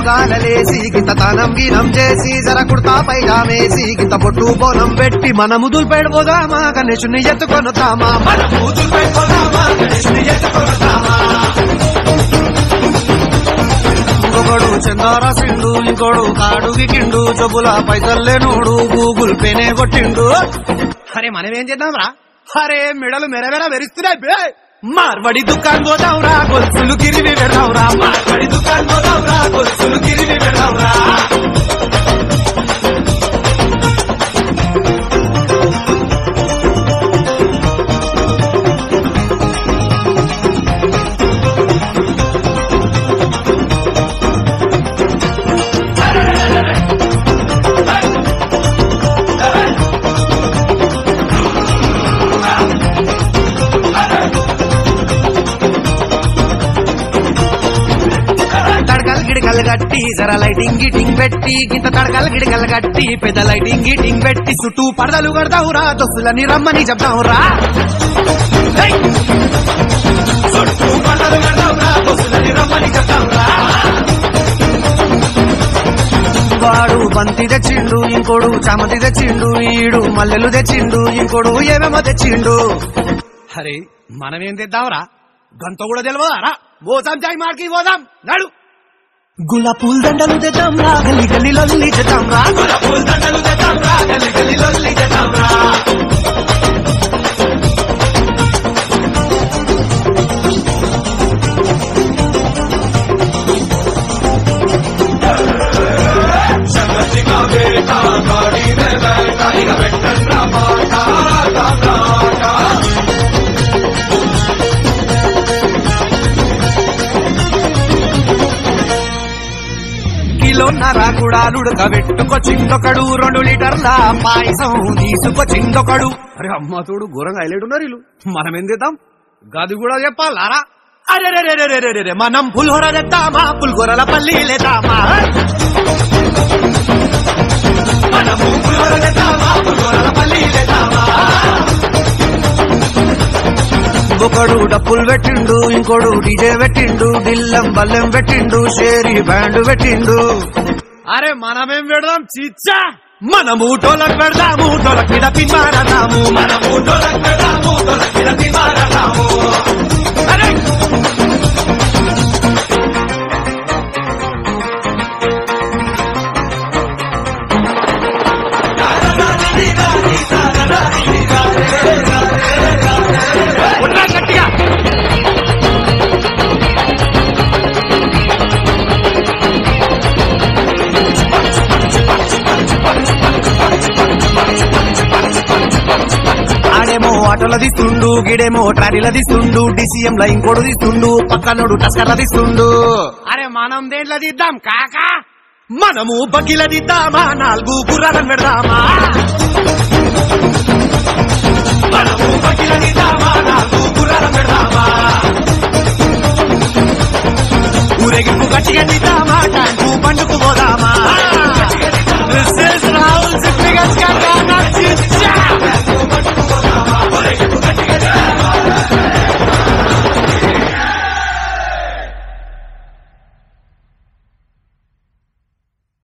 పొద్దుగాలలేసి గింత తానం గీనం చేసి జర కుర్తా పైజామేసి గింత పొట్టు బోనం పెట్టి మనము దుల్పెడిపోదామా గణేశుని ఎత్తుకొనుతామా మనము దుల్పెడిపోదామా గణేశుని ఎత్తుకొనుతామా ఇంకొకడు చందారాసిండు ఇంకోడు కాడు గికిండు జబ్బుల పైసల్లేనోడు గూగుల్ పేనే కొట్టిండు అరే మనం ఏం చేద్దాం రా అరే మెడలు మెరమెర మెరుస్తున్నాయి బే మార్వడి దుకాన్ పోదాంరా గొలుసులు గిరివి పెడదాంరా మార్వడి దుకాన్ పోదాంరా గొలుసులు గిరివి పెడదాంరా తడకలు గిడకలు కట్టి జర లైటింగ్ గిటింగ్ పెట్టి గింత తడకలు గిడకలు కట్టి పెద్ద లైటింగ్ గిటింగ్ పెట్టి చుట్టూ పడదలు కడతావురా దొస్తులని రమ్మని చెప్తావురా హై! చుట్టూ పడదలు కడతావురా దొస్తులని రమ్మని చెప్తావురా వాడు బంతి తెచ్చిండు ఇంకోడు చామంతి తెచ్చిండు ఈడు మల్లెలు తెచ్చిండు ఇంకోడు ఏమేమో తెచ్చిండు అరే మనమేం తెద్దాంరా గంత కూడా తెలియదారా మోసం చాయ్ మార్కి పోదాం నడు గులా పూల దండలు తెద్దాం రా గల్లి గల్లి లొల్లి చేద్దాం రా గులా పూల దండలు తెద్దాం రా గల్లి గల్లి లొల్లి చేద్దాం రా కిలోన్నర గుడాలుడక పెట్టుకొచ్చిందొకడు రెండు లీటర్ల పాయసం తీసుకొచ్చిందొకడు అరే అమ్మ తోడు ఘోరంగా హైలైట్ ఉన్నారు వీళ్ళు మనం ఏం చేద్దాం గది కూడా చెప్పాలారా అరే రే రే రే రే రే రే మనం పులిహోర తెద్దామా పులిహోరల పల్లి లేదామా మనము పులిహోర తెద్దామా పులిహోరల పల్లి లేదామా ఒకడు డప్పులు పెట్టిండు ఇంకోడు డీజే పెట్టిండు డిల్లం బల్లెం పెట్టిండు షేరి బ్యాండ్ పెట్టిండు అరే మనమేం పెడదాం చిచ్చా మనము టోలకు పెడదాము టోలకు మీద పిన్మారదాము మనము టోలకు పెడదాము టోలకు మీద పిన్మారదాము అరే ఉన్నా గట్టిగా ఆడేమో ఆటోల తీస్తుండు గిడేమో ట్రాలీల తీస్తుండు డిసిఎం ల ఇంకోడు తీస్తుండు పక్కనోడు టస్కర్ల తీస్తుండు అరే మనం దేంట్లో తీద్దాం కాకా మనము బగ్గిల తీద్దామా నాలుగు గుర్రాలను పెడదామా మనము బగ్గిల తీద్దామా నాలుగు గుర్రాలను పెడదామా ఊరేగింపు గట్టిగా తీద్దామా ట్యాంకు పండుకు పోదామా